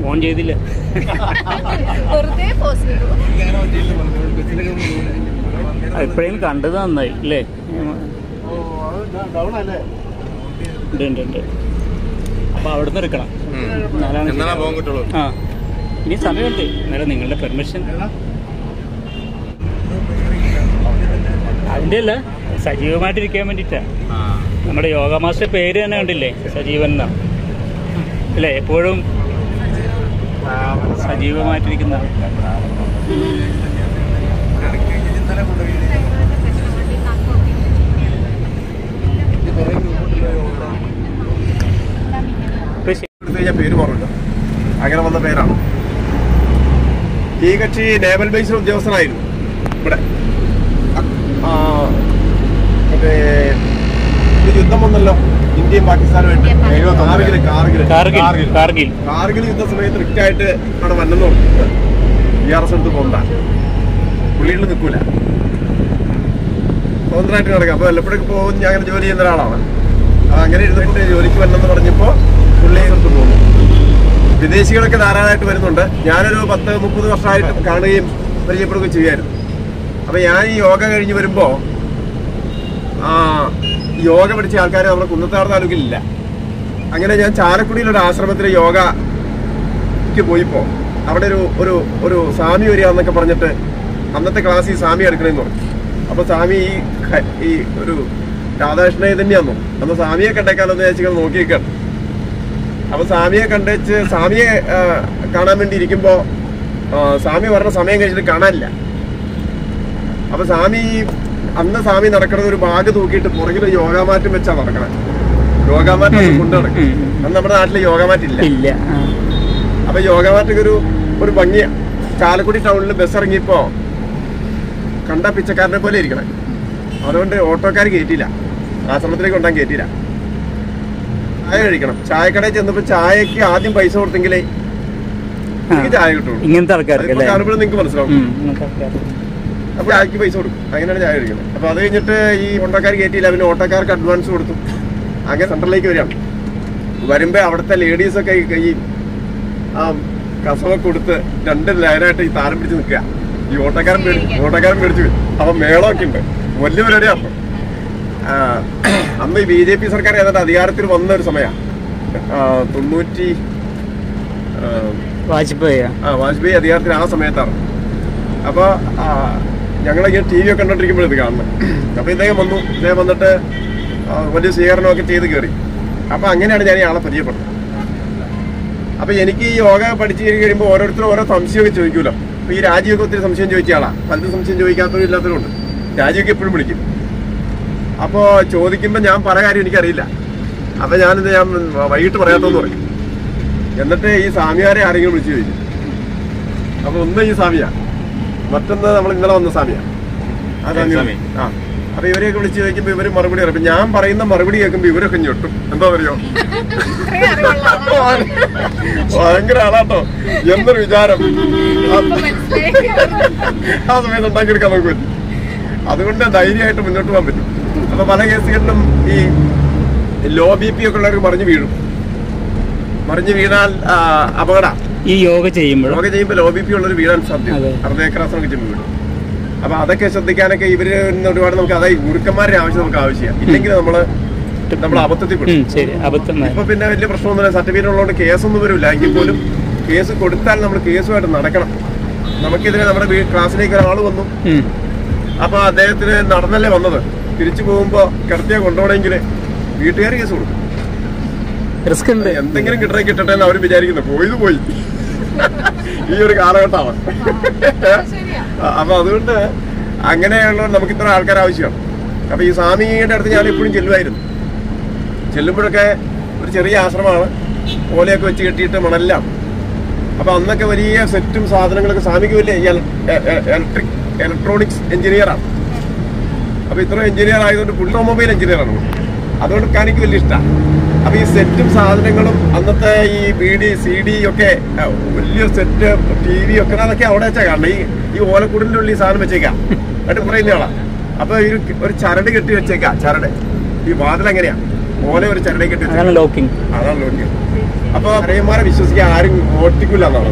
On ചെയ്തില്ല വെറുതെ post ചെയ്തു എപ്പോഴേലും കണ്ടത് നന്നായി അല്ലേ ഡൗൺ അല്ലേ ഉണ്ട് ഉണ്ട് ഉണ്ട് അപ്പോൾ അവിടുന്ന് എടുക്കണം എന്നാലാണ് എന്നാലാ പോകാൻ കിട്ടുള്ളൂ ആ ഇനി സമയമുണ്ട് അന്നേരം നിങ്ങളുടെ പെർമിഷൻ അതിൻ്റെ അല്ല സജീവമായിട്ടിരിക്കാൻ വേണ്ടിയിട്ടാ നമ്മുടെ യോഗ മാസ്റ്റർ പേര് തന്നെ കണ്ടില്ലേ സജീവൻ എന്നാ അല്ലേ എപ്പോഴും സജീവമായിട്ടിരിക്കുന്ന ഇപ്പൊ ശരി. എടുത്തു കഴിഞ്ഞാൽ പേര് മാറില്ല അങ്ങനെ വന്ന പേരാണ് ഈ കക്ഷി നേവൽ ബേസിൽ ഉദ്യോഗസ്ഥനായിരുന്നു ഇവിടെ ആ, മറ്റേ ഒരു യുദ്ധം വന്നല്ലോ ഇന്ത്യയും പാകിസ്ഥാനും വേണ്ടി കാർഗിൽ കാർഗിൽ കാർഗിൽ കാർഗിൽ കാർഗിൽ യുദ്ധ സമയത്ത് റിക്റ്റ് ആയിട്ട് അവിടെ വന്നെന്ന് പറഞ്ഞു ബി ആർ എസ് എടുത്ത് പോണ്ട പുള്ളിയിൽ നിൽക്കൂല സ്വതന്ത്രമായിട്ട് കിടക്കാം അപ്പൊ വല്ലപ്പോഴൊക്കെ പോകും ഞാൻ അങ്ങനെ ജോലി ചെയ്യുന്ന ഒരാളാണ് അപ്പൊ അങ്ങനെ ഇരുന്നിട്ട് ജോലിക്ക് വരണമെന്ന് പറഞ്ഞപ്പോ പുള്ളി എടുത്ത് പോകുന്നു വിദേശികളൊക്കെ ധാരാളമായിട്ട് വരുന്നുണ്ട് ഞാനൊരു പത്ത് മുപ്പത് വർഷമായിട്ട് കാണുകയും പരിചയപ്പെടുകയും ചെയ്യുമായിരുന്നു അപ്പൊ ഞാൻ ഈ യോഗ കഴിഞ്ഞ് വരുമ്പോ ആ യോഗ പഠിച്ച ആൾക്കാർ നമ്മുടെ കുന്നത്താർ താലൂക്കിലില്ല അങ്ങനെ ഞാൻ ചാലക്കുടിയിൽ ഒരു ആശ്രമത്തിൽ യോഗയ്ക്ക് പോയിപ്പോ അവിടെ ഒരു ഒരു ഒരു സ്വാമി വരിക എന്നൊക്കെ പറഞ്ഞിട്ട് അന്നത്തെ ക്ലാസ്സിൽ സ്വാമി എടുക്കണമെന്ന് പറഞ്ഞു അപ്പൊ സ്വാമി ഈ ഹ- ഈ ഒരു രാധാകൃഷ്ണനെ തന്നെയാന്നു അന്ന് സ്വാമിയെ കണ്ടേക്കാലെന്ന് വിചാരിച്ചു നോക്കിയേക്കാണ് അപ്പൊ സ്വാമിയെ കണ്ടേച്ച് സ്വാമിയെ ആ, കാണാൻ വേണ്ടി ഇരിക്കുമ്പോ ആ, സ്വാമി പറഞ്ഞ സമയം കഴിഞ്ഞിട്ട് കാണാനില്ല അപ്പൊ സ്വാമി അന്ന് സ്വാമി നടക്കുന്നത് ഒരു ബാഗ് തൂക്കിയിട്ട് പുറകിൽ യോഗാമാറ്റും വെച്ചാ നടക്കണേ യോഗാമാറ്റ് ഉം, കൊണ്ട് നടക്കും ഉം, ഉം. അന്ന് നമ്മുടെ നാട്ടില് യോഗാമാറ്റ് ഇല്ല ഇല്ല ആ. അപ്പൊ യോഗാമാറ്റൊക്കെ ഒരു ഒരു ഭംഗി ചാലക്കുടി ടൗണിൽ ബസ് ഇറങ്ങിയപ്പോ കണ്ട പിച്ചക്കാരനെ പോലെ ഇരിക്കണേ അതുകൊണ്ട് ഓട്ടോക്കാർ കയറ്റിയില്ല ആശ്രമത്തിലേക്ക് കൊണ്ടാൻ കയറ്റിയില്ല ചായ കഴിക്കണം ചായക്കടയിൽ ചെന്നപ്പോ ചായക്ക് ആദ്യം പൈസ കൊടുത്തെങ്കിലേ എനിക്ക് ചായ കിട്ടുള്ളൂ ഇങ്ങനത്തെ ആൾക്കാർക്ക് അതിപ്പോ അല്ലേ കാണുമ്പോഴും നിങ്ങൾക്ക് മനസ്സിലാവും ഉം, ഇങ്ങനത്തെ ആൾക്കാർക്ക് അപ്പൊ ചായക്ക് പൈസ കൊടുക്കും അങ്ങനെയാണ് ചായ കഴിക്കുന്നത് അപ്പൊ അത് കഴിഞ്ഞിട്ട് ഈ ഓട്ടോക്കാർ കയറ്റിയില്ല പിന്നെ ഓട്ടോക്കാർക്ക് അഡ്വാൻസ് കൊടുത്തു അങ്ങനെ സെന്ററിലേക്ക് വരികയാണ് വരുമ്പോ അവിടുത്തെ ലേഡീസ് ഒക്കെ ഈ- ഈ ആ കസവൊക്കെ കൊടുത്ത് രണ്ട് ലൈനായിട്ട് ഈ താരം പിടിച്ച് നിൽക്കുക ഈ ഓട്ടോക്കാരൻ പേടിച്ചു ഓട്ടോക്കാരൻ പേടിച്ചു പോയി. അപ്പൊ മേളമൊക്കെ ഉണ്ട് വലിയ പരിപാടിയാണ് അപ്പൊ ആ, അന്ന് ഈ ബി ജെ പി സർക്കാർ ഏതാണ്ട് അധികാരത്തിൽ വന്ന ഒരു സമയമാണ് തൊണ്ണൂറ്റി ആ, വാജ്പേയിയാ ആ വാജ്പേയി അധികാരത്തിൽ ആ സമയത്താണ് അപ്പൊ ആ, ഞങ്ങളിങ്ങനെ ടി വി ഒക്കെ കണ്ടോണ്ടിരിക്കുമ്പോൾ ഇത് കാണുന്നത് അപ്പൊ ഇദ്ദേഹം വന്നു ഇദ്ദേഹം വന്നിട്ട് ആ, വലിയ സ്വീകരണമൊക്കെ ചെയ്ത് കയറി അപ്പൊ അങ്ങനെയാണ് ഞാൻ ഈ ആളെ പരിചയപ്പെടുന്നത് അപ്പൊ എനിക്ക് ഈ യോഗ പഠിച്ചു കഴിയുമ്പോൾ ഓരോരുത്തരും ഓരോ സംശയമൊക്കെ ചോദിക്കൂലോ അപ്പൊ ഈ രാജീവൊക്കെ ഒത്തിരി സംശയം ചോദിച്ച ആളാ പലരും സംശയം ചോദിക്കാത്തവരും ഇല്ലാത്തവരുണ്ട് രാജീവൊക്കെ എപ്പോഴും വിളിക്കും അപ്പോ ചോദിക്കുമ്പോ ഞാൻ പല കാര്യം എനിക്കറിയില്ല അപ്പൊ ഞാനിത് ഞാൻ വൈകിട്ട് പറയാത്തോന്ന് പറയും എന്നിട്ട് ഈ സ്വാമിയാരെ ആരെങ്കിലും വിളിച്ചു ചോദിക്കും അപ്പൊ ഒന്ന് ഈ സ്വാമിയാ മറ്റൊന്ന് നമ്മൾ ഇന്നലെ വന്ന സ്വാമിയാ ആ സ്വാമി സ്വാമി. ആ അപ്പൊ ഇവരെയൊക്കെ വിളിച്ചു ചോദിക്കുമ്പോ ഇവര് മറുപടി പറയും അപ്പൊ ഞാൻ പറയുന്ന മറുപടി കേൾക്കുമ്പോ ഇവരൊക്കെ ഞെട്ടും എന്താ പറയോ ഇത്രയും അറിവുള്ള ആളാണ്. ഭയങ്കര ആളാട്ടോ എന്നൊരു വിചാരം ആ- ഇപ്പൊ മനസ്സിലായി. ആ സമയത്ത് ഉണ്ടാക്കിയെടുക്കാൻ നമുക്ക് പറ്റും അതുകൊണ്ട് ധൈര്യമായിട്ട് മുന്നോട്ട് പോകാൻ പറ്റും അപ്പൊ പല കേസുകളിലും ഈ ലോ ബി പി ഒക്കെ ഉള്ളവർക്ക് മറിഞ്ഞു വീഴും മറിഞ്ഞു വീണാൽ ആ, അപകടം ഈ യോഗ ചെയ്യുമ്പോൾ യോഗ ചെയ്യുമ്പോൾ ലോ ബി പി ഉള്ളൊരു വീഴാൻ സാധ്യത അതെ. ഹൃദയക്രാസനൊക്കെ ചെയ്യുമ്പോൾ വീഴും അപ്പൊ അതൊക്കെ ശ്രദ്ധിക്കാനൊക്കെ ഇവര് ഇന്ന് ഒരുപാട് നമുക്ക് അതായത് ഗുരുക്കന്മാരുടെ ആവശ്യം നമുക്ക് ആവശ്യമാണ് ഇല്ലെങ്കിൽ നമ്മള് നമ്മൾ അബദ്ധത്തിൽ പെടും ഉം, ശരി അബദ്ധം ഇപ്പൊ പിന്നെ വലിയ പ്രശ്നമൊന്നുമില്ല സർട്ടിഫിക്കറ്റ് ഉള്ളതുകൊണ്ട് കേസൊന്നും വരില്ല എങ്കിൽ പോലും കേസ് കൊടുത്താൽ നമ്മൾ കേസുമായിട്ട് നടക്കണം നമുക്കെതിരെ നമ്മുടെ വീ- ക്ലാസ്സിലേക്ക് ഒരാൾ വന്നു ഉം. അപ്പൊ അദ്ദേഹത്തിന് നടന്നല്ലേ വന്നത് തിരിച്ചു പോകുമ്പോ കിടത്തിയ കൊണ്ടുപോകണമെങ്കിൽ വീട്ടുകാർ കേസ് കൊടുക്കും റിസ്ക് ഉണ്ട് എന്തെങ്കിലും കിട്ടണേ കിട്ടട്ടെ എന്ന് അവർ വിചാരിക്കുന്നു പോയത് പോയി ഈ ഒരു കാലഘട്ടമാണ് ശരിയാ ആ, അപ്പൊ അതുകൊണ്ട് അങ്ങനെയുള്ള നമുക്ക് ഇത്ര ആൾക്കാർ ആവശ്യമാണ് അപ്പൊ ഈ സ്വാമിയുടെ അടുത്ത് ഞാൻ എപ്പോഴും ചെല്ലുമായിരുന്നു ചെല്ലുമ്പോഴൊക്കെ ഒരു ചെറിയ ആശ്രമമാണ് ഓലയൊക്കെ വെച്ച് കെട്ടിയിട്ട് മണല്ലാം അപ്പൊ അന്നൊക്കെ വലിയ സെറ്റും സാധനങ്ങളൊക്കെ സ്വാമിക്ക് വലിയ ഇലക്ട്രിക് ഇലക്ട്രോണിക്സ് എഞ്ചിനീയറാണ് അപ്പൊ ഇത്ര എഞ്ചിനീയർ ആയതുകൊണ്ട് പുള്ളി ഓട്ടോമൊബൈൽ എഞ്ചിനീയറാണ് പുള്ളി. അതുകൊണ്ട് എനിക്ക് വലിയ ഇഷ്ടമാണ് അപ്പൊ ഈ സെറ്റും സാധനങ്ങളും അന്നത്തെ ഈ ബി ഡി സി ഡി ഒക്കെ ആ, വലിയ സെറ്റ് ടി വി ഒക്കെ അതൊക്കെ അവിടെ വെച്ചാൽ കാണണം ഈ ഈ ഓലക്കൂടിന്റെ ഉള്ളിൽ ഈ സാധനം വെച്ചേക്കാം എന്നിട്ട് പറയുന്ന ആളാ അപ്പൊ ഈ ഒരു ഒരു ചരട് കെട്ടി വെച്ചേക്കാം ചരട് ഈ വാതിൽ എങ്ങനെയാ ഓല ഒരു ചരട് കെട്ടി വെച്ചേക്കാം അതാണ് ലോക്കിംഗ് അതാണ് നോക്കിയത് അപ്പൊ അറിയന്മാരെ വിശ്വസിക്കാൻ ആരും മോട്ടിക്കില്ല എന്നാണ്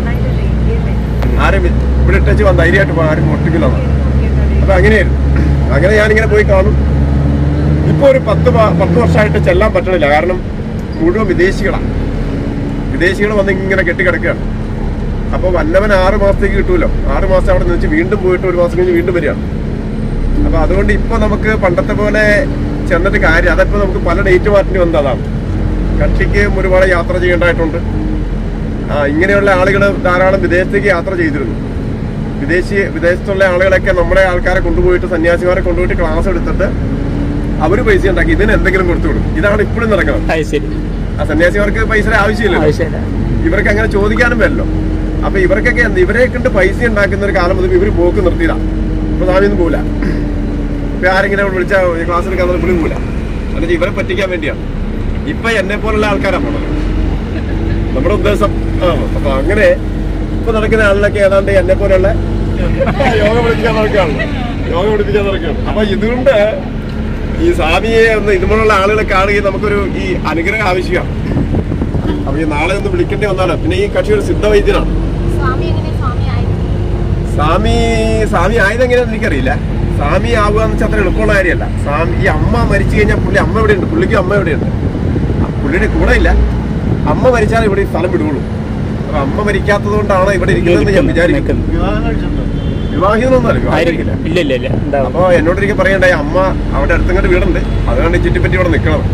ആരും ഇവിടെ ഇട്ടച്ച് വന്ന് ധൈര്യമായിട്ട് പോ, ആരും മോട്ടിക്കില്ല എന്നാണ് അപ്പൊ അങ്ങനെയായിരുന്നു അങ്ങനെ ഞാനിങ്ങനെ പോയി കാണും ഇപ്പൊ ഒരു പത്ത് പ- പത്ത് വർഷമായിട്ട് ചെല്ലാൻ പറ്റണില്ല കാരണം മുഴുവൻ വിദേശികളാണ് വിദേശികൾ വന്ന് ഇങ്ങനെ കെട്ടിക്കിടക്കുകയാണ് അപ്പൊ വല്ലവൻ ആറ് മാസത്തേക്ക് കിട്ടുമല്ലോ ആറ് മാസം അവിടെ നിന്ന് വെച്ച് വീണ്ടും പോയിട്ട് ഒരു മാസം കഴിഞ്ഞ് വീണ്ടും വരികയാണ് അപ്പൊ അതുകൊണ്ട് ഇപ്പൊ നമുക്ക് പണ്ടത്തെ പോലെ ചെന്നിട്ട് കാര്യം അതപ്പോ നമുക്ക് പല ഡേറ്റ് മാറ്റി വന്നത് അതാണ് കക്ഷിക്ക് ഒരുപാട് യാത്ര ചെയ്യേണ്ടതായിട്ടുണ്ട് ആ ഇങ്ങനെയുള്ള ആളുകൾ ധാരാളം വിദേശത്തേക്ക് യാത്ര ചെയ്തിരുന്നു വിദേശി വിദേശത്തുള്ള ആളുകളൊക്കെ നമ്മുടെ ആൾക്കാരെ കൊണ്ടുപോയിട്ട് സന്യാസിമാരെ കൊണ്ടുപോയിട്ട് ക്ലാസ് എടുത്തിട്ട് അവര് പൈസ ഉണ്ടാക്കി ഇതിന് എന്തെങ്കിലും കൊടുത്തു കൊടുക്കും ഇതാണ് ഇപ്പോഴും നടക്കുന്നത് അത് ശരി ആ സന്യാസിമാർക്ക് പൈസ ആവശ്യമില്ലല്ലോ ആവശ്യമില്ല ഇവർക്ക് അങ്ങനെ ചോദിക്കാനും വല്ലോ അപ്പൊ ഇവർക്കൊക്കെ എന്ത് ഇവരെ കൊണ്ട് പൈസ ഉണ്ടാക്കുന്ന ഒരു കാലം മുതൽ ഇവര് പോക്ക് നിർത്തിയതാ ഇപ്പൊ നാമിയൊന്നും പോല ഇപ്പൊ ആരെങ്കിലും വിളിച്ച ക്ലാസ് എടുക്കാൻ പുള്ളി പോല എന്നിട്ട് ഇവരെ പറ്റിക്കാൻ വേണ്ടിയാണ് ഇപ്പൊ എന്നെ പോലുള്ള ആൾക്കാരാണ് പോണത് നമ്മുടെ ഉദ്ദേശം ആ അപ്പൊ അങ്ങനെ ഇപ്പൊ നടക്കുന്ന ആളിലൊക്കെ ഏതാണ്ട് എന്നെ പോലുള്ള യോഗ പഠിപ്പിക്കാൻ നടക്കുകയാണ് യോഗ പഠിപ്പിക്കാൻ നടക്കുകയാണ് അപ്പൊ ഇതുകൊണ്ട് ഈ സ്വാമിയെ ഒന്ന് ഇതുപോലുള്ള ആളുകളെ കാണുകയും നമുക്കൊരു ഈ അനുഗ്രഹം ആവശ്യമാണ് അപ്പൊ ഈ നാളെ ഒന്ന് വിളിക്കേണ്ടി വന്നാലോ പിന്നെ ഈ കക്ഷി ഒരു സിദ്ധവൈദ്യനാണ് സ്വാമി എങ്ങനെ സ്വാമി ആയിരുന്നു സ്വാമി സ്വാമി ആയതെങ്ങനെയാണെന്ന് എനിക്കറിയില്ല സ്വാമി ആവുക എന്ന് വെച്ചാൽ അത്ര എളുപ്പമുള്ള കാര്യമല്ല സ്വാമി ഈ അമ്മ മരിച്ചു കഴിഞ്ഞാൽ പുള്ളി അമ്മ എവിടെയുണ്ട് പുള്ളിക്കും അമ്മ എവിടെയുണ്ട് ആ പുള്ളിയുടെ കൂടെ ഇല്ല അമ്മ മരിച്ചാൽ ഇവിടെ ഈ സ്ഥലം വിടുകയുള്ളൂ അപ്പൊ അമ്മ മരിക്കാത്തത് കൊണ്ടാണ് ഇവിടെ ഇരിക്കുന്നതെന്ന് ഞാൻ വിചാരിക്കുന്നു വിവാഹിതനൊന്നുമല്ല വിവാഹിതരിക്കില്ല ഇല്ല ഇല്ല ഇല്ല ഉണ്ടാവും അപ്പൊ എന്നോട് എനിക്ക് പറയണ്ടായി അമ്മ അവിടെ അടുത്തങ്ങോട്ട് വീടുണ്ട് അതുകൊണ്ട് ഈ ചുറ്റിപ്പറ്റി ഇവിടെ നിൽക്കണം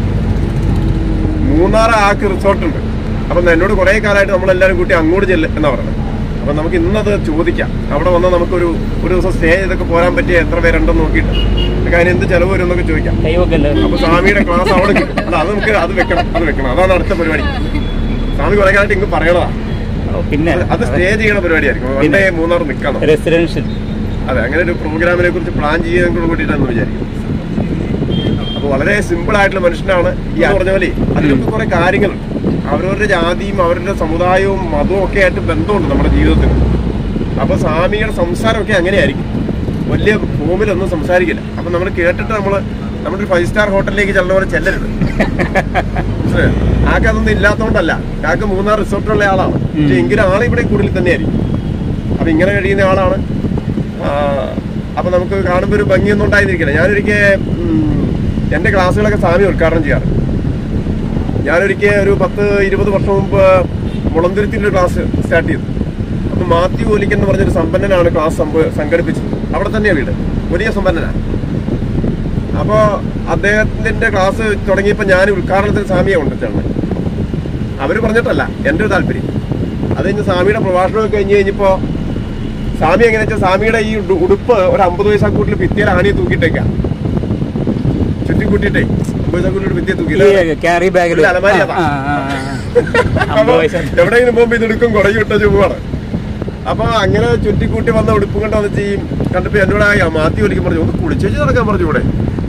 മൂന്നാർ ആക്ക് റിസോർട്ട് ഉണ്ട് അപ്പൊ എന്നോട് കുറെ കാലമായിട്ട് നമ്മളെല്ലാരും കൂട്ടി അങ്ങോട്ട് ചെല്ല് എന്നാ പറഞ്ഞത് അപ്പൊ നമുക്ക് ഇന്നത് ചോദിക്കാം അവിടെ വന്നാൽ നമുക്കൊരു ഒരു ദിവസം സ്റ്റേ ചെയ്തൊക്കെ പോരാൻ പറ്റിയ എത്ര പേരുണ്ടെന്ന് നോക്കിയിട്ട് നമുക്ക് അതിന് എന്ത് ചെലവ് വരും എന്നൊക്കെ ചോദിക്കാം കൈവൊക്കെ അല്ലേ അപ്പൊ സ്വാമിയുടെ ക്ലാസ് അവിടെ കിട്ടും അല്ല അത് നമുക്ക് അത് വെക്കണം അത് വെക്കണം അതാണ് അടുത്ത പരിപാടി സ്വാമി കുറെ കാലമായിട്ട് ഇങ്ങ് പറയണതാ ഓ, പിന്നെ അത് അത് സ്റ്റേ ചെയ്യണ പരിപാടിയായിരിക്കും വൺ ഡേ മൂന്നാർ നിൽക്കണം റെസിഡൻഷ്യൽ അതെ അങ്ങനെ ഒരു പ്രോഗ്രാമിനെ കുറിച്ച് പ്ലാൻ ചെയ്യാൻ കൂടെ കൂട്ടിയിട്ടാണെന്ന് വിചാരിക്കും അപ്പൊ വളരെ സിമ്പിൾ ആയിട്ടുള്ള മനുഷ്യനാണ് ഈ പറഞ്ഞ പോലെ അതിലൊക്കെ കുറെ കാര്യങ്ങളുണ്ട് അവരവരുടെ ജാതിയും അവരുടെ സമുദായവും മതവും ഒക്കെ ആയിട്ട് ബന്ധമുണ്ട് നമ്മുടെ ജീവിതത്തിൽ അപ്പൊ സ്വാമിയുടെ സംസാരമൊക്കെ അങ്ങനെയായിരിക്കും വലിയ ഫോമിലൊന്നും സംസാരിക്കില്ല അപ്പൊ നമ്മൾ കേട്ടിട്ട് നമ്മള് നമ്മുടെ ഒരു ഫൈവ് സ്റ്റാർ ഹോട്ടലിലേക്ക് ചെല്ലുന്ന പോലെ ചെല്ലരുത് മനസ്സിലായോ? ആൾക്ക് അതൊന്നും ഇല്ലാത്തതുകൊണ്ടല്ല ആൾക്ക് മൂന്നാർ റിസോർട്ടിലുള്ള ആളാണ് പക്ഷെ എങ്കിലും ആൾ ഇവിടെ കൂടുതൽ തന്നെയായിരിക്കും അപ്പൊ ഇങ്ങനെ കഴിയുന്ന ആളാണ് ആ, അപ്പൊ നമുക്ക് കാണുമ്പോൾ ഒരു ഭംഗിയൊന്നും ഉണ്ടായിരുന്നിരിക്കില്ല ഞാനൊരിക്കൽ എന്റെ ക്ലാസ്സുകളൊക്കെ സ്വാമി ഉദ്ഘാടനം ചെയ്യാറ് ഞാനൊരിക്കൽ ഒരു പത്ത് ഇരുപത് വർഷം മുമ്പ് മുളന്തുരുത്തിൻ്റെ ഒരു ക്ലാസ് സ്റ്റാർട്ട് ചെയ്തു അപ്പൊ മാത്യു ഒലിക്കൻ എന്ന് പറഞ്ഞൊരു സമ്പന്നനാണ് ക്ലാസ് സംഭ- സംഘടിപ്പിച്ചത് അവിടെ തന്നെയാണ് വീട് വലിയ സമ്പന്നനാണ് അപ്പോ അദ്ദേഹത്തിന്റെ ക്ലാസ് തുടങ്ങിയപ്പോ ഞാൻ ഉദ്ഘാടനത്തിന് സ്വാമിയെ കൊണ്ടുവച്ചാണ് അവര് പറഞ്ഞിട്ടല്ല എന്റെ ഒരു താല്പര്യം അത് കഴിഞ്ഞ് സ്വാമിയുടെ പ്രഭാഷണമൊക്കെ കഴിഞ്ഞ് കഴിഞ്ഞപ്പോ സ്വാമി എങ്ങനെ വെച്ചാൽ സ്വാമിയുടെ ഈ ഉടു- ഉടുപ്പ് ഒരു അമ്പത് പൈസക്കൂട്ടിൽ ഭിത്തിയിൽ ആണിയെ തൂക്കിയിട്ടേക്കാം ചുറ്റി കൂട്ടിയിട്ടേ അമ്പത് പൈസക്കൂട്ടിൽ ഭിത്തിയെ തൂക്കിയില്ല ക്യാരി ബാഗിൽ ഒരു അലമാരി അതാ. അപ്പൊ എവിടെയെങ്കിലും പോകുമ്പോ ഇതെടുക്കും കുടയും ഇട്ട ചുമ്മാണ് അപ്പൊ അങ്ങനെ ചുറ്റിക്കൂട്ടി വന്ന ഉടുപ്പും കണ്ട വന്നിട്ട് ഈ കണ്ടപ്പോ എന്നോട് ആ മാത്തി ഒലിക്കാൻ പറഞ്ഞു ഒന്ന് കുളിച്ചേച്ച് നടക്കാൻ പറഞ്ഞു ഇവിടെ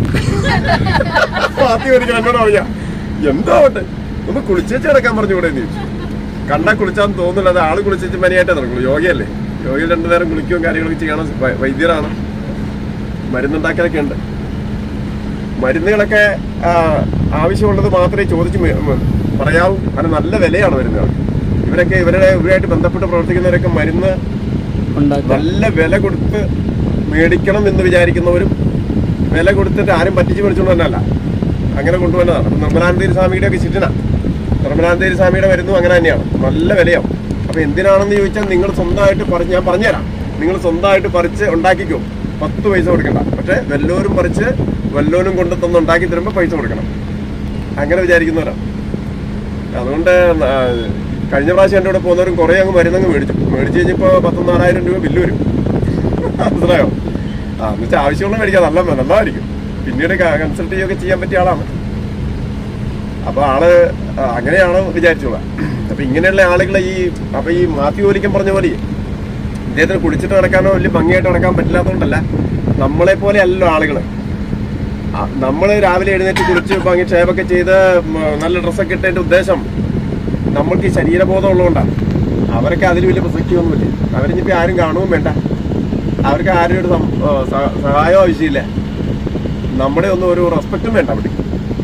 മാത്തി ഒലിക്കാൻ എന്നോട് പറയാ എന്താവട്ടെ ഒന്ന് കുളിച്ചേച്ച് നടക്കാൻ പറഞ്ഞു ഇവിടെ എന്ന് ചോദിച്ചു കണ്ടാ കുളിച്ചാന്ന് തോന്നുന്നില്ല അത് ആള് കുളിച്ചേച്ച് മനിയായിട്ടേ നടക്കുള്ളൂ യോഗയല്ലേ യോഗയിൽ രണ്ടു നേരം കുളിക്കുകയും കാര്യങ്ങളൊക്കെ ചെയ്യണം വൈ- വൈദ്യരാണ് മരുന്നുണ്ടാക്കലൊക്കെ ഉണ്ട് മരുന്നുകളൊക്കെ ആ, ആവശ്യമുള്ളത് മാത്രമേ ചോദിച്ച് മെ- മ- പറയാവൂ അതിന് നല്ല വിലയാണ് മരുന്നുകൾ ഇവരൊക്കെ ഇവരുടെ ഇവരുമായിട്ട് ബന്ധപ്പെട്ട് പ്രവർത്തിക്കുന്നവരൊക്കെ മരുന്ന് നല്ല വില കൊടുത്ത് മേടിക്കണം എന്ന് വിചാരിക്കുന്നവരും വില കൊടുത്തിട്ട് ആരും പറ്റിച്ച് മേടിച്ചുകൊണ്ട് തന്നെയല്ല അങ്ങനെ കൊണ്ടുവന്നതാണ് അപ്പൊ നിർമ്മലാനന്ദേരി സ്വാമിയുടെ ഒക്കെ ചിറ്റന നിർമ്മലാനന്ദേരി സ്വാമിയുടെ മരുന്നും അങ്ങനെ തന്നെയാണ് നല്ല വിലയാവും അപ്പൊ എന്തിനാണെന്ന് ചോദിച്ചാൽ നിങ്ങൾ സ്വന്തമായിട്ട് പറിച്ച് ഞാൻ പറഞ്ഞുതരാം നിങ്ങൾ സ്വന്തമായിട്ട് പറിച്ച് ഉണ്ടാക്കിക്കോ പത്ത് പൈസ കൊടുക്കണ്ട പക്ഷെ വല്ലോരും പറിച്ച് വല്ലോനും കൊണ്ട് തന്ന് ഉണ്ടാക്കി തരുമ്പോൾ പൈസ കൊടുക്കണം അങ്ങനെ വിചാരിക്കുന്നവരാണ് അതുകൊണ്ട് ആ, കഴിഞ്ഞ പ്രാവശ്യം എൻ്റെ കൂടെ പോകുന്നവരും കുറേ അങ്ങ് മരുന്നങ്ങ് മേടിച്ചു മേടിച്ചു കഴിഞ്ഞപ്പോൾ പത്തൊന്നാലായിരം രൂപ ബില്ല് വരും മനസ്സിലായോ ആ എന്ന് വെച്ചാൽ ആവശ്യമുള്ള മേടിക്കാം നല്ല നല്ലതായിരിക്കും പിന്നീട് കൺസൾട്ട് ചെയ്യുകയൊക്കെ ചെയ്യാൻ പറ്റിയ ആളാണ് അപ്പൊ ആള് ആ, അങ്ങനെയാണ് വിചാരിച്ചോളാം അപ്പൊ ഇങ്ങനെയുള്ള ആളുകളെ ഈ അപ്പൊ ഈ മാത്യു ഓലിക്കൻ പറഞ്ഞ പോലെ ഇദ്ദേഹത്തിന് കുടിച്ചിട്ട് നടക്കാനോ വലിയ ഭംഗിയായിട്ട് നടക്കാൻ പറ്റില്ലാത്തതുകൊണ്ടല്ല നമ്മളെ പോലെ അല്ലല്ലോ ആളുകള് ആ, നമ്മള് രാവിലെ എഴുന്നേറ്റ് കുളിച്ച് ഭംഗി ക്ഷേമൊക്കെ ചെയ്ത് ഉം, നല്ല ഡ്രസ്സൊക്കെ ഇട്ടതിന്റെ ഉദ്ദേശം നമ്മൾക്ക് ഈ ശരീരബോധം ഉള്ളതുകൊണ്ടാണ് അവരൊക്കെ അതിൽ വലിയ പ്രസക്തിയൊന്നുമില്ല അവരിനിപ്പോ ആരും കാണുകയും വേണ്ട അവർക്ക് ആരും ഒരു സം- ആ, സഹ- സഹായവും ആവശ്യമില്ല നമ്മുടെ ഒന്നും ഒരു റെസ്പെക്റ്റും വേണ്ട അവിടെ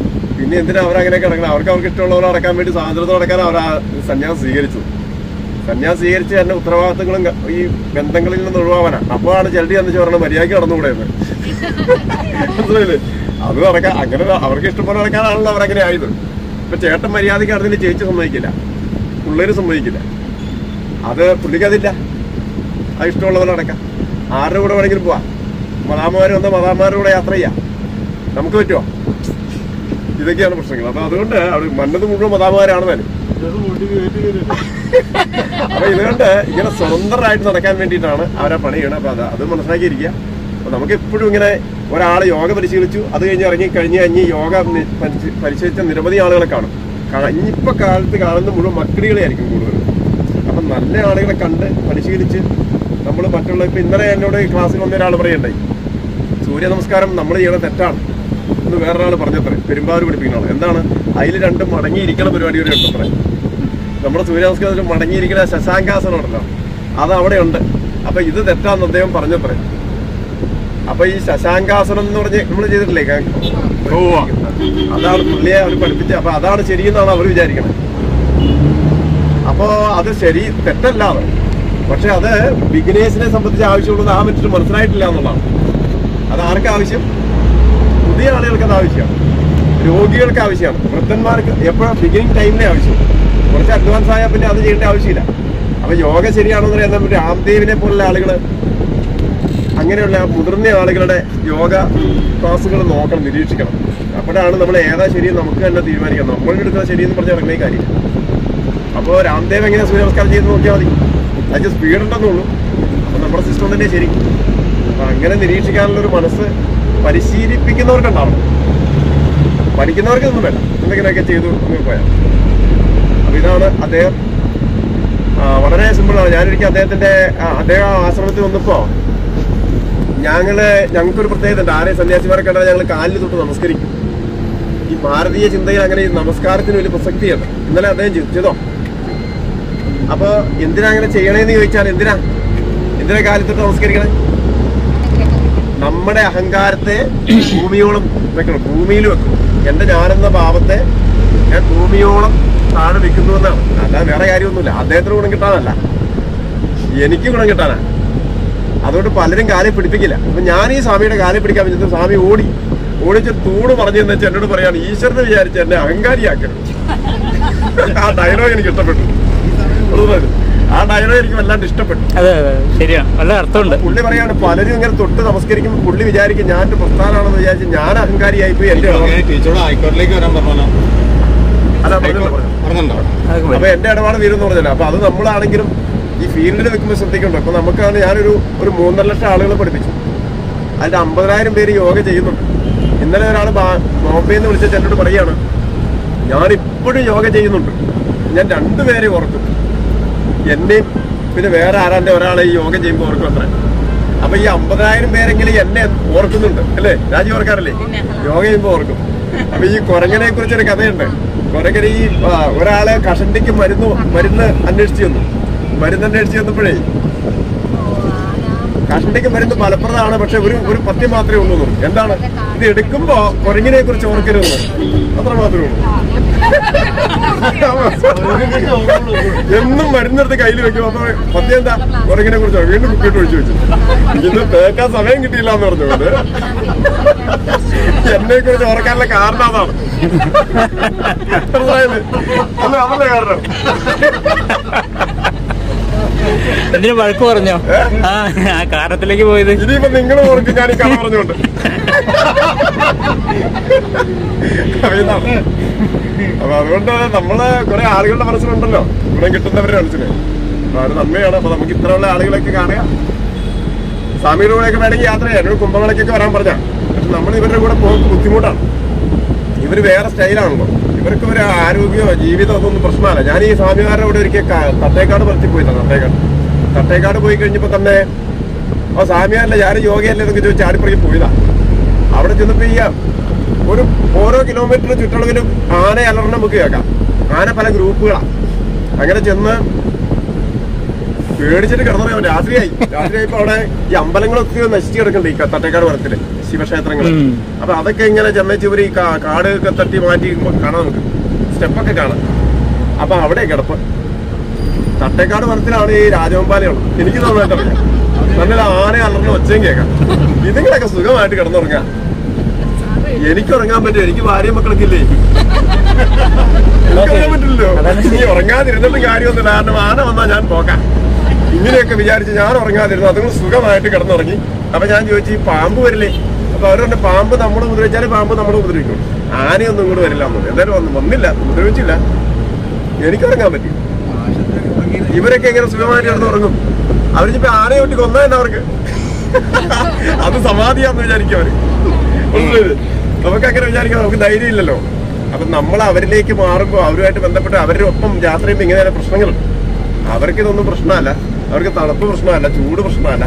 പിന്നെ എന്തിനാ അവരങ്ങനെ കിടക്കണം അവർക്ക് അവർക്ക് ഇഷ്ടമുള്ളവർ നടക്കാൻ വേണ്ടി സ്വാതന്ത്ര്യത്തോടെ നടക്കാൻ അവർ ആ സന്യാസം സ്വീകരിച്ചു സന്യാസം സ്വീകരിച്ച് തന്നെ ഉത്തരവാദിത്തങ്ങളും ക- ഈ ബന്ധങ്ങളിൽ നിന്ന് ഒഴിവാവാനാ അപ്പോഴാണ് ചെല്ലി എന്ന് പറഞ്ഞ മര്യാദയ്ക്ക് നടന്നുകൂടെ എന്ന് മനസ്സിലായില്ലേ അത് നടക്കാൻ അങ്ങനെ അവർക്ക് ഇഷ്ടംപോലെ നടക്കാനാണല്ലോ അവരങ്ങനെ ആയത് ഇപ്പൊ ചേട്ടൻ മര്യാദയ്ക്ക് നടന്നില്ല ചേച്ചി സമ്മതിക്കില്ല പിള്ളേര് സമ്മതിക്കില്ല അത് പുള്ളിക്ക് അതില്ല അത് ഇഷ്ടമുള്ള പോലെ നടക്കാം ആരുടെ കൂടെ വേണമെങ്കിലും പോവാം മതാമാര് വന്ന മതാമാരുടെ കൂടെ യാത്ര ചെയ്യാം നമുക്ക് പറ്റുമോ ഇതൊക്കെയാണ് പ്രശ്നങ്ങൾ അപ്പൊ അതുകൊണ്ട് അവിടെ മന്നത് മുഴുവൻ മതാമാരാണ് തന്നെ അപ്പൊ ഇതുകൊണ്ട് ഇങ്ങനെ സ്വതന്ത്രമായിട്ട് നടക്കാൻ വേണ്ടിയിട്ടാണ് അവരെ പണി ചെയ്യണത് അപ്പൊ അത് അത് മനസ്സിലാക്കിയിരിക്കുക അപ്പൊ നമുക്ക് എപ്പോഴും ഇങ്ങനെ ഒരാൾ യോഗ പരിശീലിച്ചു അത് കഴിഞ്ഞ് ഇറങ്ങി കഴിഞ്ഞ് കഴിഞ്ഞ് യോഗ നി- പരിശീ- പരിശീലിച്ച നിരവധി ആളുകളെ കാണും കാ- ഇനിയിപ്പോ കാലത്ത് കാണുന്ന മുഴുവൻ മക്കളികളായിരിക്കും കൂടുതൽ അപ്പൊ നല്ല ആളുകളെ കണ്ട് പരിശീലിച്ച് നമ്മൾ മറ്റുള്ള ഇപ്പൊ ഇന്നലെ എന്നോട് ക്ലാസ്സിൽ വന്ന ഒരാൾ പറയണ്ടായി സൂര്യ നമസ്കാരം നമ്മൾ ചെയ്യണ തെറ്റാണ് എന്ന് വേറൊരാൾ പറഞ്ഞത്രേ പെരുമ്പാവൂർ പഠിപ്പിക്കുന്ന ആൾ എന്താണ് അതിൽ രണ്ടും മടങ്ങിയിരിക്കണ പരിപാടി കൂടെ ഉണ്ടത്രേ നമ്മുടെ സൂര്യ നമസ്കാരത്തിൽ മടങ്ങിയിരിക്കുന്ന ശശാങ്കാസനം ഉണ്ടല്ലോ അത് അവിടെ ഉണ്ട് അപ്പൊ ഇത് തെറ്റാന്ന് അദ്ദേഹം പറഞ്ഞത്രേ അപ്പൊ ഈ ശശാങ്കാസനം എന്ന് പറഞ്ഞ് നമ്മൾ ചെയ്തിട്ടില്ലേ ക- അതാണ് പുള്ളിയെ അവർ പഠിപ്പിച്ച അപ്പൊ അതാണ് ശരിയെന്നാണ് അവർ വിചാരിക്കണത് അപ്പോ അത് ശരി തെറ്റല്ല അത് പക്ഷെ അത് ബിഗിനേഴ്സിനെ സംബന്ധിച്ച് ആവശ്യമുള്ളത് ആ മനുഷ്യന് മനസ്സിലായിട്ടില്ല എന്നുള്ളതാണ് അത് ആർക്ക് ആവശ്യം പുതിയ ആളുകൾക്ക് അത് ആവശ്യമാണ് രോഗികൾക്ക് ആവശ്യമാണ് വൃദ്ധന്മാർക്ക് എപ്പോഴും ബിഗിനിങ് ടൈമിലെ ആവശ്യം കുറച്ച് അഡ്വാൻസ് ആയാൽ പിന്നെ അത് ചെയ്യേണ്ട ആവശ്യമില്ല അപ്പൊ യോഗ ശരിയാണെന്ന് പറയാൻ നമ്മൾ രാംദേവിനെ പോലുള്ള ആളുകള് അങ്ങനെയുള്ള മുതിർന്ന ആളുകളുടെ യോഗ ക്ലാസ്സുകൾ നോക്കണം നിരീക്ഷിക്കണം അപ്പോഴാണ് നമ്മൾ ഏതാ ശരിയെന്ന് നമുക്ക് തന്നെ തീരുമാനിക്കാം നമ്മളുടെ എടുക്കുന്ന ശരിയെന്ന് പറഞ്ഞ ഇറങ്ങുന്ന കാര്യം അപ്പോൾ രാംദേവ് എങ്ങനെ സൂര്യ നമസ്കാരം ചെയ്ത് നോക്കിയാൽ മതി അതിന് സ്പീഡ് ഉണ്ടെന്നുള്ളൂ അപ്പൊ നമ്മുടെ സിസ്റ്റം തന്നെ ശരി അപ്പൊ അങ്ങനെ നിരീക്ഷിക്കാനുള്ള ഒരു മനസ്സ് പരിശീലിപ്പിക്കുന്നവർക്കുണ്ടാവണം പഠിക്കുന്നവർക്ക് ഒന്നും വേണ്ട എന്തെങ്കിലുമൊക്കെ ചെയ്തു അങ്ങ് പോയാൽ അപ്പൊ ഇതാണ് അദ്ദേഹം ആ, വളരെ സിമ്പിളാണ് ഞാനൊരിക്കൽ അദ്ദേഹത്തിന്റെ ആ, അദ്ദേഹം ആശ്രമത്തിൽ വന്നപ്പോ ഞങ്ങള് ഞങ്ങൾക്കൊരു പ്രത്യേകത ഉണ്ട് ആരെയും സന്യാസിമാരെ കണ്ടാൽ ഞങ്ങൾ കാലിൽ തൊട്ട് നമസ്കരിക്കും ഈ ഭാരതീയ ചിന്തയിൽ അങ്ങനെ ഈ നമസ്കാരത്തിന് വലിയ പ്രസക്തിയുണ്ട് ഇന്നലെ അദ്ദേഹം ചെയ്തു ചെയ്തോ അപ്പൊ എന്തിനാ അങ്ങനെ ചെയ്യണേന്ന് ചോദിച്ചാൽ എന്തിനാ എന്തിനാ കാലത്തൊട്ട് നമസ്കരിക്കണേ നമ്മുടെ അഹങ്കാരത്തെ ഭൂമിയോളം വെക്കണം ഭൂമിയിൽ വെക്കും എന്റെ ഞാനെന്ന ഭാവത്തെ ഞാൻ ഭൂമിയോളം താഴെ വെക്കുന്നു എന്നാണ് അല്ലാതെ വേറെ കാര്യമൊന്നുമില്ല അദ്ദേഹത്തിന് ഗുണം കിട്ടാനല്ല എനിക്ക് ഗുണം കിട്ടാനാ അതുകൊണ്ട് പലരും കാലെ പിടിപ്പിക്കില്ല അപ്പൊ ഞാൻ ഈ സ്വാമിയുടെ കാലെ പിടിക്കാൻ പറ്റുന്ന സ്വാമി ഓടി ഓടിച്ച് തൂണ് പറഞ്ഞു എന്ന് വെച്ചാൽ എന്നോട് പറയാണ് ഈശ്വരനെ വിചാരിച്ച് എന്നെ അഹങ്കാരിയാക്കരുത് ആ ഡയലോഗ് എനിക്ക് ഇഷ്ടപ്പെട്ടു അതുപോലെ ആ ഡയലോഗ് എനിക്ക് വല്ലാണ്ട് ഇഷ്ടപ്പെട്ടു അതെ അതെ ശരിയാണ് നല്ല അർത്ഥമുണ്ട് പുള്ളി പറയാണ് പലരും ഇങ്ങനെ തൊട്ട് നമസ്കരിക്കുമ്പോൾ പുള്ളി വിചാരിക്കും ഞാൻ ഒരു പ്രസ്ഥാനാണെന്ന് വിചാരിച്ച് ഞാൻ അഹങ്കാരിയായി പോയി എന്റെ ഇടപാട് ടീച്ചറോട് ഹൈക്കോടതിയിലേക്ക് വരാൻ പറഞ്ഞോ അല്ല പറഞ്ഞല്ലോ, പറഞ്ഞല്ലോ. പറഞ്ഞോ അതൊക്കെ അപ്പൊ മതി. എന്റെ ഇടപാട് തീരുന്നു പറഞ്ഞില്ല അപ്പൊ അത് നമ്മളാണെങ്കിലും ഈ ഫീൽഡിൽ നിൽക്കുമ്പോൾ ശ്രദ്ധിക്കണ്ടോ അപ്പൊ നമുക്കാണ് ഞാനൊരു ഒരു മൂന്നര ലക്ഷം ആളുകളെ പഠിപ്പിച്ചു അതിന്റെ അമ്പതിനായിരം പേര് യോഗ ചെയ്യുന്നുണ്ട് ഇന്നലെ ഒരാൾ ബോംബെയിൽ നിന്ന് വിളിച്ചിട്ട് എന്നോട് പറയാണ് ഞാൻ ഇപ്പോഴും യോഗ ചെയ്യുന്നുണ്ട് ഞാൻ രണ്ടുപേരെ ഓർക്കും എന്നെയും പിന്നെ വേറെ ആരാന്റെ ഒരാളെ ഈ യോഗ ചെയ്യുമ്പോൾ ഓർക്കും അത്ര അപ്പൊ ഈ അമ്പതിനായിരം പേരെങ്കിലും എന്നെ ഓർക്കുന്നുണ്ട് അല്ലേ രാജി ഓർക്കാറില്ലേ യോഗ ചെയ്യുമ്പോൾ ഓർക്കും അപ്പൊ ഈ കുരങ്ങനെ കുറിച്ചൊരു കഥയുണ്ട് കുരങ്ങനെ ഈ ആ, ഒരാളെ കഷണ്ടിക്ക് മരുന്ന് മരുന്ന് അന്വേഷിച്ചു വന്നു മരുന്ന് അന്വേഷിച്ചു വന്നപ്പോഴേ കഷണ്ടിക്ക് മരുന്ന് ഫലപ്രദമാണ് പക്ഷെ ഒരു ഒരു പത്യം മാത്രമേ ഉള്ളൂ എന്ന് പറഞ്ഞു. എന്താണ് ഇത് എടുക്കുമ്പോ കുരങ്ങിനെ കുറിച്ച് ഓർക്കരുത് അത്ര മാത്രമേ ഉള്ളൂ എന്നും മരുന്നെടുത്ത് കയ്യിൽ വെക്കും അപ്പൊ പത്യം എന്താ കുരങ്ങിനെ കുറിച്ച് വീണ്ടും കുപ്പിയിട്ട് ഒഴിച്ചു വെച്ചു ഇന്ന് തേക്കാൻ സമയം കിട്ടിയില്ല എന്ന് പറഞ്ഞുകൊണ്ട് എന്നെ കുറിച്ച് ഓർക്കാനുള്ള കാരണം അതാണ് മനസ്സിലായില്ലേ? അല്ല അതല്ലേ കാരണം എന്തിനു വഴക്ക് പറഞ്ഞോ ആ ആ കാരണത്തിലേക്ക് പോയത് ഇനിയിപ്പോ നിങ്ങൾ ഓർക്കും ഞാൻ ഈ കഥ പറഞ്ഞുകൊണ്ട് അപ്പൊ ഇതാണ്. അപ്പൊ അതുകൊണ്ട് നമ്മള് കുറെ ആളുകളുടെ മനസ്സിലുണ്ടല്ലോ ഗുണം കിട്ടുന്നവരുടെ മനസ്സില് അപ്പൊ അത് നന്മയാണ് അപ്പൊ നമുക്ക് ഇത്രയുള്ള ആളുകളൊക്കെ കാണുക സ്വാമിയുടെ കൂടെയൊക്കെ വേണമെങ്കിൽ യാത്ര ചെയ്യാം എന്നോട് കുംഭമേളയ്ക്കൊക്കെ വരാൻ പറഞ്ഞ പക്ഷെ നമ്മൾ ഇവരുടെ കൂടെ പോകുന്നത് ബുദ്ധിമുട്ടാണ് ഇവര് വേറെ സ്റ്റൈലാണല്ലോ ഇവർക്ക് ഒരു ആരോഗ്യമോ ജീവിതമോ ഒന്നും പ്രശ്നമല്ല ഞാൻ ഈ സ്വാമിമാരുടെ കൂടെ ഒരിക്കൽ ക- തട്ടേക്കാട് പറത്തി പോയി തട്ടേക്കാട് തട്ടേക്കാട് പോയി കഴിഞ്ഞപ്പോ തന്നെ ആ സ്വാമിയാരല്ല ഞാൻ യോഗയല്ലേ എന്നൊക്കെ ചോദിച്ച് ആടിപ്പുറകെ പോയതാ അവിടെ ചെന്നപ്പോ ഈ ഒരു ഓരോ കിലോമീറ്റർ ചുറ്റളവിലും ആന അലർണം നമുക്ക് കേൾക്കാം ആന പല ഗ്രൂപ്പുകളാ അങ്ങനെ ചെന്ന് പേടിച്ചിട്ട് കിടന്നു രാത്രിയായി രാത്രിയായപ്പോ അവിടെ ഈ അമ്പലങ്ങളൊക്കെ നശിച്ചു കിടക്കുന്നുണ്ട് ഈ തട്ടേക്കാട് മരത്തില് ശിവക്ഷേത്രങ്ങൾ ഉം. അപ്പൊ അതൊക്കെ ഇങ്ങനെ ചെന്നച്ചിവര് ഈ കാ- കാട് ഒക്കെ തട്ടി മാറ്റി കാണാം നമുക്ക് സ്റ്റെപ്പൊക്കെ കാണാം അപ്പൊ അവിടെ കിടപ്പ് തട്ടേക്കാട് വനത്തിലാണ് ഈ രാജവമ്പാലയുള്ളത് എനിക്ക് നന്നായിട്ടറിയാം നല്ല ആന അലർന്ന ഒച്ചയും കേൾക്കാം ഇതുങ്ങളൊക്കെ സുഖമായിട്ട് കിടന്നുറങ്ങാം എനിക്ക് ഉറങ്ങാൻ പറ്റും എനിക്ക് ഭാര്യ മക്കളൊക്കെ ഇല്ലേ എനിക്ക് ഉറങ്ങാൻ പറ്റില്ലല്ലോ നീ ഉറങ്ങാതിരുന്നിട്ട് കാര്യമൊന്നുമില്ല കാരണം ആന വന്നാൽ ഞാൻ പോകാം ഇങ്ങനെയൊക്കെ വിചാരിച്ച് ഞാൻ ഉറങ്ങാതിരുന്നു അതുങ്ങൾ സുഖമായിട്ട് കിടന്നുറങ്ങി അപ്പൊ ഞാൻ ചോദിച്ചു ഈ പാമ്പ് വരില്ലേ അപ്പൊ അവരുടെ പാമ്പ് നമ്മളെ ഉപദ്രവിച്ചാലേ പാമ്പ് നമ്മളെ ഉപദ്രവിക്കും ആനയൊന്നും ഇങ്ങോട്ട് വരില്ല എന്നത് എന്തായാലും വന്നു വന്നില്ല ഉപദ്രവിച്ചില്ല എനിക്ക് ഉറങ്ങാൻ പറ്റി ഇവരൊക്കെ എങ്ങനെ സുഖമായിട്ട് കിടന്ന് ഉറങ്ങും അവരിപ്പോ ആനയെ ഒട്ടി കൊന്നാ തന്നെ അവർക്ക് അത് സമാധിയാന്ന് വിചാരിക്കും അവര് മനസ്സിലായില്ലേ? നമുക്ക് അങ്ങനെ വിചാരിക്കാം നമുക്ക് ധൈര്യം ഇല്ലല്ലോ അപ്പൊ നമ്മൾ അവരിലേക്ക് മാറുമ്പോൾ അവരുമായിട്ട് ബന്ധപ്പെട്ട് അവരുടെ ഒപ്പം യാത്ര ചെയ്യുമ്പോൾ ഇങ്ങനെ പ്രശ്നങ്ങളുണ്ട് അവർക്ക് ഇതൊന്നും പ്രശ്നമല്ല അവർക്ക് തണുപ്പ് പ്രശ്നമല്ല ചൂട് പ്രശ്നമല്ല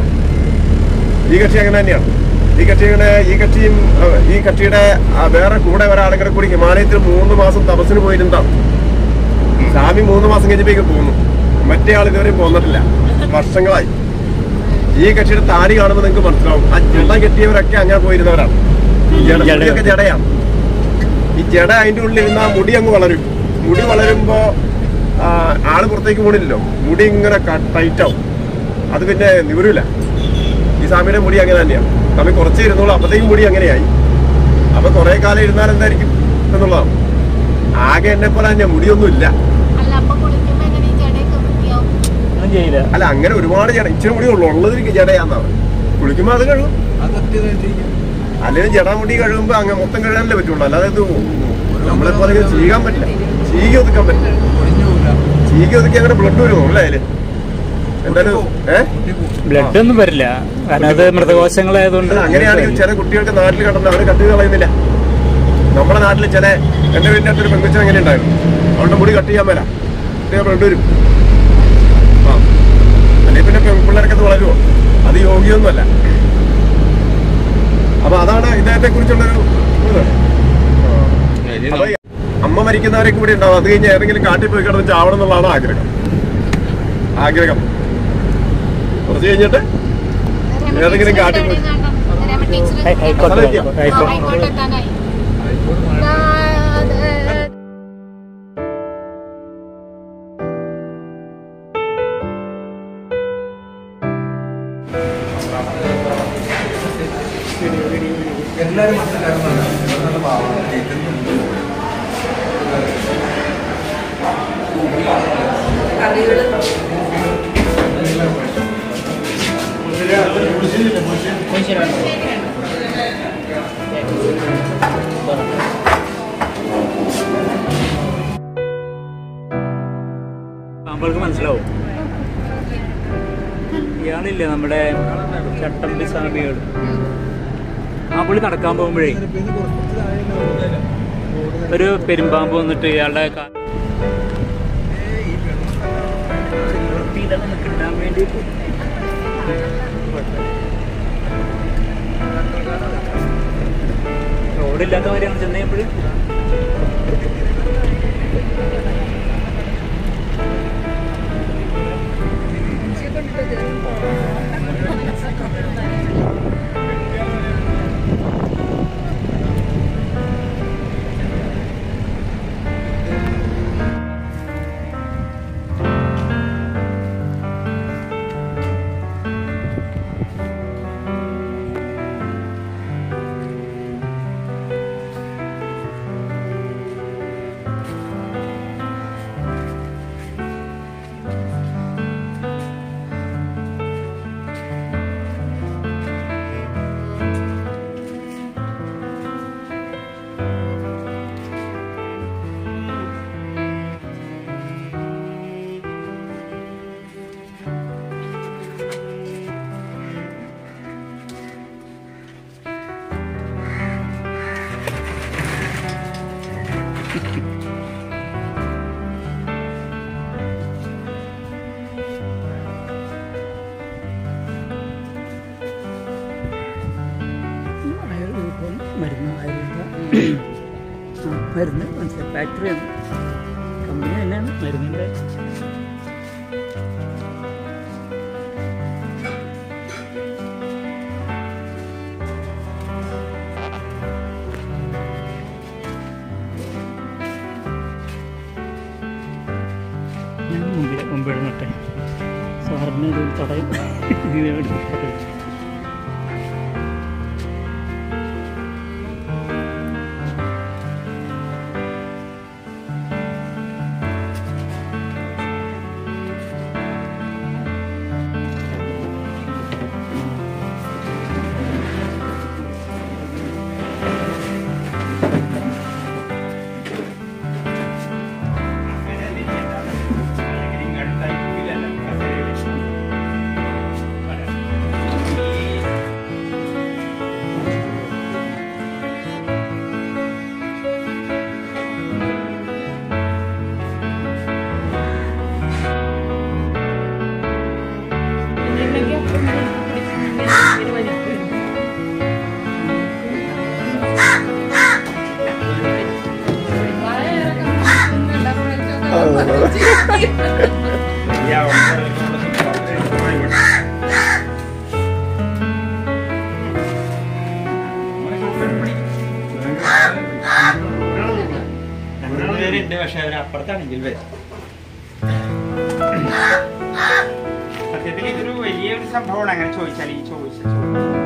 ഈ കക്ഷി അങ്ങനെ തന്നെയാണ് ഈ കക്ഷിയുടെ ഈ കക്ഷിയും അഹ്, ഈ കക്ഷിയുടെ ആ, വേറെ കൂടെ ഒരാളും കൂടെ കൂടി ഹിമാലയത്തിൽ മൂന്ന് മാസം തപസ്സിന് പോയിരുന്നതാണ് സ്വാമി മൂന്ന് മാസം കഴിഞ്ഞപ്പോഴേക്ക് പോകുന്നു മറ്റേ ആൾ ഇതുവരെ പോന്നിട്ടില്ല വർഷങ്ങളായി ഈ കക്ഷിയുടെ താടി കാണുമ്പോൾ നിങ്ങൾക്ക് മനസ്സിലാവും ആ ജട കെട്ടിയവരൊക്കെ അങ്ങനെ പോയിരുന്നവരാണ് ഈ ജട ജട. മുടിയൊക്കെ ജടയാണ് ഈ ജട അതിന്റെ ഉള്ളിൽ ഇരുന്ന ആ മുടി അങ്ങ് വളരും മുടി വളരുമ്പോ ആ, ആള് പുറത്തേക്ക് പോണില്ലല്ലോ മുടി ഇങ്ങനെ ടൈറ്റ് ആവും അത് പിന്നെ നിവരൂല ഈ സ്വാമിയുടെ മുടി അങ്ങനെ തന്നെയാണ് സ്വാമി കുറച്ച് ഇരുന്നോളൂ അപ്പത്തേക്കും മുടി അങ്ങനെയായി അപ്പൊ കുറെ കാലം ഇരുന്നാൽ എന്തായിരിക്കും എന്നുള്ളതാണ് ആകെ എന്നെ പോലെ തന്നെ മുടിയൊന്നും ഇല്ല അല്ല അപ്പൊ കുളിക്കുമ്പോ എങ്ങനെ ഈ ജടയൊക്കെ വൃത്തിയാവും ഒന്നും ചെയ്യില്ല അല്ല അങ്ങനെ ഒരുപാട് ജട ഇച്ചിരി മുടി ഉള്ളു ഉള്ളത് ജടയാന്നാണ് കുളിക്കുമ്പോ അത് കഴുകും അല്ലെങ്കിൽ ജടാമുടി കഴുകുമ്പോ അങ്ങനെ മൊത്തം കഴുകാനല്ലേ പറ്റുള്ളൂ അല്ലാതെ ഇത് നമ്മളെ പോലെ ഇങ്ങനെ ചെയ്യാൻ പറ്റില്ല ചീകി ഒതുക്കാൻ പറ്റില്ല ചീകി ഒതുക്കി അങ്ങനെ ബ്ലഡ് വരുമോ അല്ലേ അതില് എന്തായാലും ഏഹ് ബ്ലഡ് ഒന്നും വരില്ല കാരണം അത് മൃതകോശങ്ങളായതുകൊണ്ട് അല്ല, അങ്ങനെയാണെങ്കിൽ ചില കുട്ടികൾക്ക് നാട്ടിൽ കണ്ടെന്ന് അവര് കട്ട് ചെയ്ത് കളയുന്നില്ല നമ്മുടെ നാട്ടിൽ ചില എന്റെ വീടിന്റെ അടുത്തൊരു പെൺകുച്ചൻ അങ്ങനെ ഉണ്ടായിരുന്നു അവളുടെ മുടി കട്ട് ചെയ്യാൻ മേല കട്ട് ബ്ലഡ് വരും ആ അല്ലെ പിന്നെ പെൺപിള്ളേരൊക്കെ അത് വളരുമോ അത് യോഗിയൊന്നുമല്ല അപ്പൊ അതാണ് ഇദ്ദേഹത്തെ കുറിച്ചുള്ളൊരു ഇത് അപ്പൊ ഈ അമ്മ മരിക്കുന്നവരൊക്കെ കൂടി ഉണ്ടാവും അത് കഴിഞ്ഞ് ഏതെങ്കിലും കാട്ടിൽ പോയി കിടന്ന് ചാവണം എന്നുള്ളതാണ് ആഗ്രഹം ആഗ്രഹം കുറച്ച് കഴിഞ്ഞിട്ട് ഏതെങ്കിലും കാട്ടിൽ പോയി ഹൈ- ഹൈക്കോടതി സ്ഥലം ഹൈക്കോടതി ഹൈക്കോട്ടെ എത്താനായി പാമ്പുകൾക്ക് മനസ്സിലാവും ഇയാളില്ലേ നമ്മുടെ ചട്ടമ്പി സ്വാമികൾ ആ പുള്ളി നടക്കാൻ പോകുമ്പോഴേ ഒരു പെരുമ്പാമ്പ് വന്നിട്ട് ഇയാളുടെ കാ- വൃത്തിയില്ലാതെ കിട്ടാൻ വേണ്ടിയിട്ട് റോഡില്ലാത്ത കാര്യമാണ് ചെന്ന് കഴിയുമ്പോഴ് ആയുർവേദം മരുന്ന് ആയുർവേദ ആ, മരുന്ന് മനസ്സിലായി ഫാക്ടറിയാണ് കമ്പനി തന്നെയാണ് മരുന്നിൻ്റെ പെടുന്നട്ടെ സാറിന് ഇത് തടയും ഇതിനെ എടുത്ത് തടയും. പേരുണ്ട് പക്ഷെ അവർ അപ്പുറത്താണെങ്കിൽ വരും സത്യത്തിൽ ഇതൊരു വലിയൊരു സംഭവമാണ് അങ്ങനെ ചോദിച്ചാൽ ഈ ചോദിച്ച ചോദ്യം